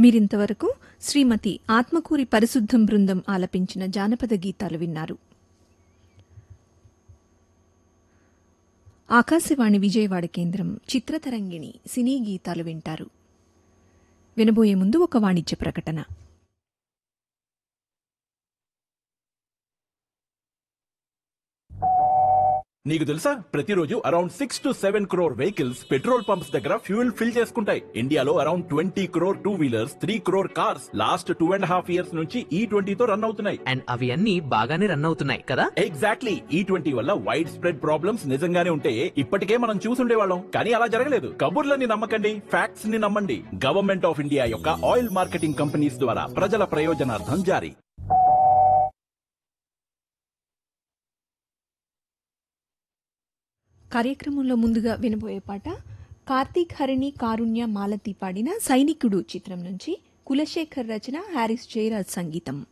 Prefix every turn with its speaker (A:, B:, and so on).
A: మీరింతవరకు శ్రీమతి ఆత్మకూరి పరిశుద్ధం బృందం ఆలపించిన జానపద గీతాలు విన్నారు ఆకాశవాణి విజయవాడ కేంద్రం చిత్రతరంగిణి సినీ గీతాలు వింటారు వినబోయే ముందు ఒక వాణిజ్య ప్రకటన
B: నీకు తెలుసా ప్రతిరోజు around six to seven crore vehicles petrol pumps దగ్గర ఫ్యూయల్ ఫిల్ చేసుకుంటాయి ఇండియాలో around twenty crore two wheelers three crore cars last two and half years నుంచి ఈ ట్వంటీతో రన్ అవుతున్నాయి
C: అండ్ అవి అన్ని బాగానే రన్ అవుతున్నాయి కదా
B: ఎగ్జాక్ట్లీ ఈ ట్వంటీ వల్ల వైడ్ స్ప్రెడ్ ప్రాబ్లమ్స్ నిజంగానే ఉంటే ఇప్పటికే మనం చూసుండేవాళ్ళం కానీ అలా జరగలేదు కబుర్లని నమ్మకండి ఫ్యాక్ట్స్ ని నమ్మండి గవర్నమెంట్ ఆఫ్ ఇండియా యొక్క ఆయిల్ మార్కెటింగ్ కంపెనీస్ ద్వారా ప్రజల ప్రయోజనార్థం జారీ
A: కార్యక్రమంలో ముందుగా వినబోయే పాట కార్తీక్ హరిణి కారుణ్య మాలతి పాడిన సైనికుడు చిత్రం నుంచి కులశేఖర్ రచన హారిస్ జయరాజ్ సంగీతం